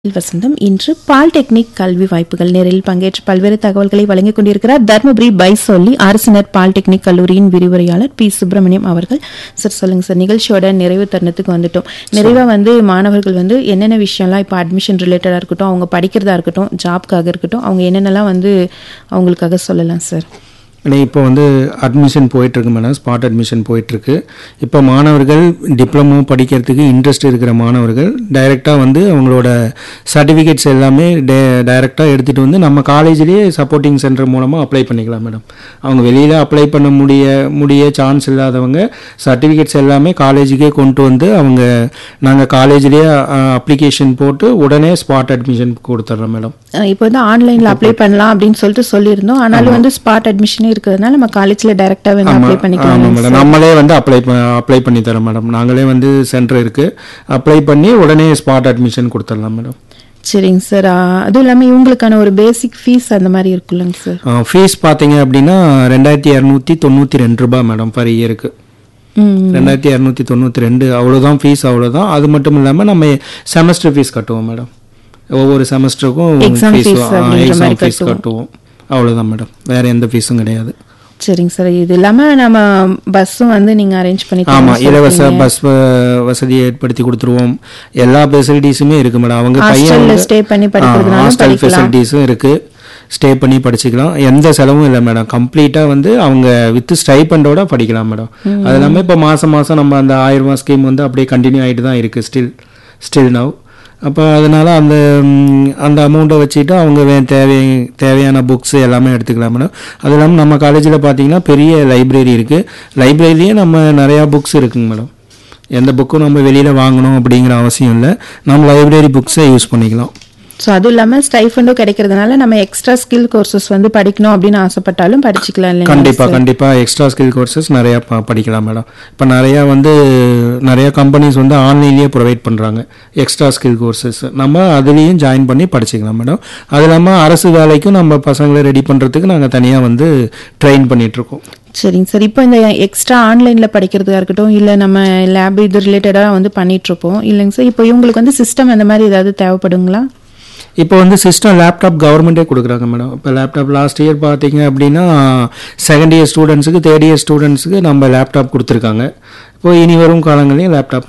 வசந்தம் இன்று பாலிடெக்னிக் கல்வி வாய்ப்புகள் நேரில் பங்கேற்று பல்வேறு தகவல்களை வழங்கிக் கொண்டிருக்கிறார் தர்மபுரி பைசொல்லி அரசினர் பாலிடெக்னிக் கல்லூரியின் விரிவுரையாளர் பி சுப்பிரமணியம் அவர்கள் சார் சொல்லுங்க சார் நிகழ்ச்சியோட நிறைவு தருணத்துக்கு வந்துட்டோம் நிறைவா வந்து மாணவர்கள் வந்து என்னென்ன விஷயம்லாம் இப்போ அட்மிஷன் ரிலேட்டடா இருக்கட்டும் அவங்க படிக்கிறதா இருக்கட்டும் ஜாப்க்காக இருக்கட்டும் அவங்க என்னென்னலாம் வந்து அவங்களுக்காக சொல்லலாம் சார் ஆனால் இப்போ வந்து அட்மிஷன் போயிட்டுருக்கு மேடம் ஸ்பாட் அட்மிஷன் போயிட்டுருக்கு இப்போ மாணவர்கள் டிப்ளமோ படிக்கிறதுக்கு இன்ட்ரெஸ்ட் இருக்கிற மாணவர்கள் டைரெக்டாக வந்து அவங்களோட சர்டிஃபிகேட்ஸ் எல்லாமே டே டைரெக்டாக எடுத்துகிட்டு வந்து நம்ம காலேஜ்லேயே சப்போர்ட்டிங் சென்டர் மூலமாக அப்ளை பண்ணிக்கலாம் மேடம் அவங்க வெளியில் அப்ளை பண்ண முடிய முடிய சான்ஸ் இல்லாதவங்க சர்டிஃபிகேட்ஸ் எல்லாமே காலேஜுக்கே கொண்டு வந்து அவங்க நாங்கள் காலேஜ்லேயே அப்ளிகேஷன் போட்டு உடனே ஸ்பாட் அட்மிஷன் கொடுத்துட்றோம் மேடம் அஹ் இப்போ வந்து ஆன்லைன்ல அப்ளை பண்ணலாம் அப்படின்னு சொல்லிட்டு சொல்லியிருந்தோம் ஆனாலும் வந்து ஸ்பாட் அட்மிஷனே இருக்கிறதுனால நம்ம காலேஜ்ல டைரக்டா வந்து அப்ளை ஆமாம் பண்ணிக்கலாம் மேடம் நம்மளே வந்து அப்ளை அப்ளை பண்ணி தரோம் மேடம் நாங்களே வந்து சென்டர் இருக்கு அப்ளை பண்ணி உடனே ஸ்பாட் அட்மிஷன் கொடுத்துடலாம் மேடம் சரிங்க சார் அதுவும் இல்லாம இவங்களுக்கான ஒரு பேசிக் ஃபீஸ் அந்த மாதிரி இருக்குல்லங்க சார் ஃபீஸ் பார்த்தீங்க அப்படின்னா ரெண்டாயிரத்தி இரநூத்தி தொண்ணூற்றி ரெண்டு ரூபாய் மேடம் பர் இயருக்கு ம் ரெண்டாயிரத்தி இரநூத்தி தொண்ணூற்றி ரெண்டு அவ்வளோதான் ஃபீஸ் அவ்வளோதான் அது மட்டும் இல்லாமல் நம்ம செமஸ்டர் ஃபீஸ் கட்டுவோம் மேடம் ஒவ்வொரு செமஸ்டருக்கும் Exam ஃபீஸ் fees அப்படின்ற எக்ஸாம் மாதிரி ஃபீஸ் கட்டுவோம் அவ்வளோதான் மேடம் வேற எந்த ஃபீஸும் கிடையாது சரிங்க சார் இது இல்லாம நம்ம பஸ்ஸும் வந்து நீங்க அரேஞ்ச் பண்ணி தரணும் ஆமா sir. இலவச பஸ் வ- வசதியை ஏற்படுத்தி கொடுத்துருவோம் எல்லா ஃபெசிலிட்டிஸுமே இருக்கு மேடம் அவங்க பையன் ஹாஸ்டல்ல வந்து- ஸ்டே பண்ணி படிக்கிறதுனாலும் ஹாஸ்டல் படிக்கலாம் ஃபெசிலிட்டிஸும் இருக்கு ஸ்டே பண்ணி படிச்சுக்கலாம் எந்த செலவும் இல்லை மேடம் கம்ப்ளீட்டா வந்து அவங்க வித் ஸ்டைபண்டோட படிக்கலாம் மேடம் அது இல்லாமல் இப்போ மாசம் மாசம் நம்ம அந்த ஆயிரம் ரூபாய் ஸ்கீம் வந்து அப்படியே கண்டினியூ ஆயிட்டு தான் இருக்கு ஸ்டில் ஸ்டில் நவ் அப்போ அதனால அந்த ம், அந்த அமௌண்ட்டை வச்சுட்டு அவங்க வே தேவை தேவையான புக்ஸ் எல்லாமே எடுத்துக்கலாம் மேடம் அது இல்லாமல் நம்ம காலேஜில் பார்த்தீங்கன்னா பெரிய லைப்ரரி இருக்குது லைப்ரரியிலேயே நம்ம நிறையா புக்ஸ் இருக்குங்க மேடம் எந்த புக்கும் நம்ம வெளியில் வாங்கணும் அப்படிங்கிற அவசியம் இல்லை நம்ம லைப்ரரி புக்ஸை யூஸ் பண்ணிக்கலாம் ஸோ அதுவும் இல்லாம ஸ்டைஃபண்டும் கிடைக்கிறதுனால நம்ம எக்ஸ்ட்ரா ஸ்கில் கோர்சஸ் வந்து படிக்கணும் அப்படின்னு ஆசைப்பட்டாலும் படிச்சுக்கலாம் இல்லைங்களா கண்டிப்பா கண்டிப்பா எக்ஸ்ட்ரா ஸ்கில் கோர்சஸ் நிறைய ப- படிக்கலாம் மேடம் இப்போ நிறைய வந்து நிறைய கம்பெனிஸ் வந்து ஆன்லைன்லயே ப்ரொவைட் பண்றாங்க எக்ஸ்ட்ரா ஸ்கில் கோர்சஸ் நம்ம அதுலேயும் ஜாயின் பண்ணி படிச்சுக்கலாம் மேடம் அது இல்லாமல் அரசு வேலைக்கும் நம்ம பசங்களை ரெடி பண்றதுக்கு நாங்கள் தனியாக வந்து ட்ரெயின் பண்ணிட்டு இருக்கோம் சரிங்க சார் இப்போ இந்த எக்ஸ்ட்ரா ஆன்லைன்ல படிக்கிறதா இருக்கட்டும் இல்ல நம்ம லேப் இது ரிலேட்டடா வந்து பண்ணிட்டு இருப்போம் இல்லைங்க சார் இப்போ இவங்களுக்கு வந்து சிஸ்டம் அந்த மாதிரி ஏதாவது தேவைப்படுங்களா இப்போ வந்து சிஸ்டம் லேப்டாப் கவர்மெண்ட்டே கொடுக்குறாங்க மேடம் இப்போ லேப்டாப் லாஸ்ட் இயர் பார்த்தீங்க அப்படின்னா செகண்ட் இயர் ஸ்டூடெண்ட்ஸுக்கு தேர்ட் இயர் ஸ்டூடெண்ட்ஸுக்கு நம்ம லேப்டாப் கொடுத்துருக்காங்க இப்போ இனி வரும் காலங்களையும் லேப்டாப்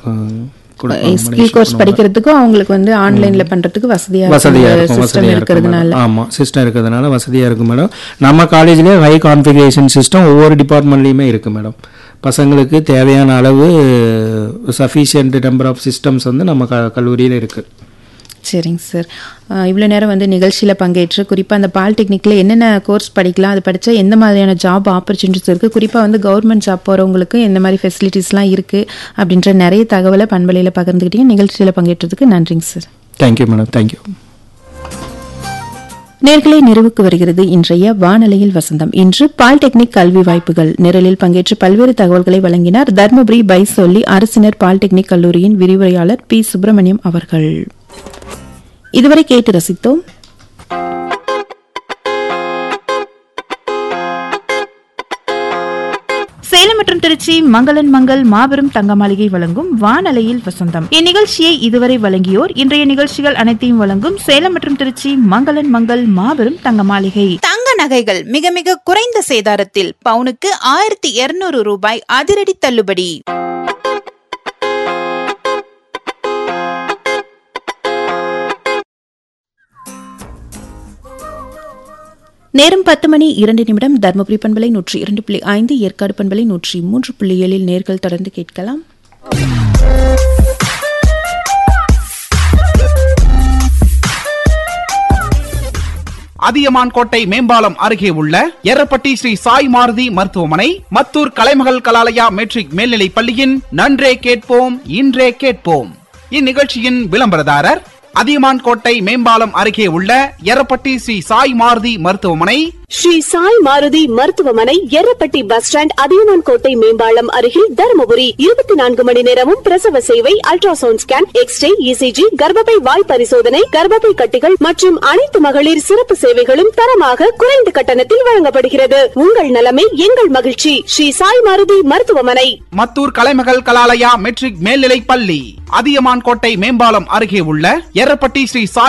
ஸ்கில் கோர்ஸ் படிக்கிறதுக்கும் அவங்களுக்கு வந்து ஆன்லைன்ல பண்றதுக்கு வசதியா வசதியா இருக்கும் சிஸ்டம் வசதியா இருக்கும் இருக்கிறதுனால மேடம். ஆமா சிஸ்டம் இருக்கிறதுனால வசதியா இருக்கும் மேடம் நம்ம காலேஜ்லயே ஹை கான்ஃபிகரேஷன் சிஸ்டம் ஒவ்வொரு டிபார்ட்மெண்ட்லயுமே இருக்கு மேடம் பசங்களுக்கு தேவையான அளவு சஃபிஷியன்ட் நம்பர் ஆஃப் சிஸ்டம்ஸ் வந்து நம்ம க- கல்லூரியில இருக்கு சரிங்க சார் இவ்வளோ நேரம் வந்து நிகழ்ச்சியில் பங்கேற்று குறிப்பாக அந்த பாலிடெக்னிக்கில் என்னென்ன கோர்ஸ் படிக்கலாம் அது படித்தா எந்த மாதிரியான ஜாப் ஆப்பர்ச்சுனிட்டிஸ் இருக்குது குறிப்பாக வந்து கவர்மெண்ட் ஜாப் போகிறவங்களுக்கு எந்த மாதிரி ஃபெசிலிட்டிஸ்லாம் இருக்குது அப்படின்ற நிறைய தகவலை பண்பலையில் பகிர்ந்துக்கிட்டீங்க நிகழ்ச்சியில் பங்கேற்றதுக்கு நன்றிங்க சார் தேங்க்யூ மேடம் தேங்க்யூ நேர்களை நிறைவுக்கு வருகிறது இன்றைய வானலையில் வசந்தம் இன்று பாலிடெக்னிக் கல்வி வாய்ப்புகள் நிரலில் பங்கேற்று பல்வேறு தகவல்களை வழங்கினார் தர்மபுரி பைசொல்லி அரசினர் பாலிடெக்னிக் கல்லூரியின் விரிவுரையாளர் பி சுப்பிரமணியம் அவர்கள் இதுவரை கேட்டு ரசித்தோம் சேலம் மற்றும் திருச்சி மங்களன் மங்கள் மாபெரும் தங்க மாளிகை வழங்கும் வானலையில் வசந்தம் இந்நிகழ்ச்சியை இதுவரை வழங்கியோர் இன்றைய நிகழ்ச்சிகள் அனைத்தையும் வழங்கும் சேலம் மற்றும் திருச்சி மங்களன் மங்கள் மாபெரும் தங்க மாளிகை தங்க நகைகள் மிக மிக குறைந்த சேதாரத்தில் பவுனுக்கு ஆயிரத்தி இருநூறு ரூபாய் அதிரடி தள்ளுபடி நேரம் பத்து மணி இரண்டு நிமிடம் தர்மபுரி பண்பலை நூற்றி இரண்டு புள்ளி ஐந்து ஏற்காடு பண்பலை நூற்றி மூன்று புள்ளி ஏழில் நேர்கள் தொடர்ந்து கேட்கலாம் அதியமான் கோட்டை மேம்பாலம் அருகே உள்ள எரப்பட்டி ஸ்ரீ சாய் மாருதி மருத்துவமனை மத்தூர் கலைமகள் கலாலயா மெட்ரிக் மேல்நிலைப் பள்ளியின் நன்றே கேட்போம் இன்றே கேட்போம் இந்நிகழ்ச்சியின் விளம்பரதாரர் அதியமான் கோட்டை மேம்பாலம் அருகே உள்ள எரப்பட்டி ஸ்ரீ சாய் மாருதி மருத்துவமனை ஸ்ரீ சாய் மாருதி மருத்துவமனை எர்ரப்பட்டி பஸ் ஸ்டாண்ட் அதியமான் கோட்டை மேம்பாலம் அருகில் தருமபுரி இருபத்தி நான்கு மணி நேரமும் பிரசவ சேவை அல்ட்ராசவுண்ட் ஸ்கேன் எக்ஸ்ரே இசிஜி கர்ப்பப்பை வாய் பரிசோதனை கர்ப்பப்பை கட்டிகள் மற்றும் அனைத்து மகளிர் சிறப்பு சேவைகளும் தரமாக குறைந்த கட்டணத்தில் வழங்கப்படுகிறது உங்கள் நலமே எங்கள் மகிழ்ச்சி ஸ்ரீ சாய் மாருதி மருத்துவமனை மத்தூர் கலைமகள் கலாலயா மெட்ரிக் மேல்நிலைப் பள்ளி அதியமான் கோட்டை மேம்பாலம் அருகே உள்ள எரப்பட்டி ஸ்ரீ சாய்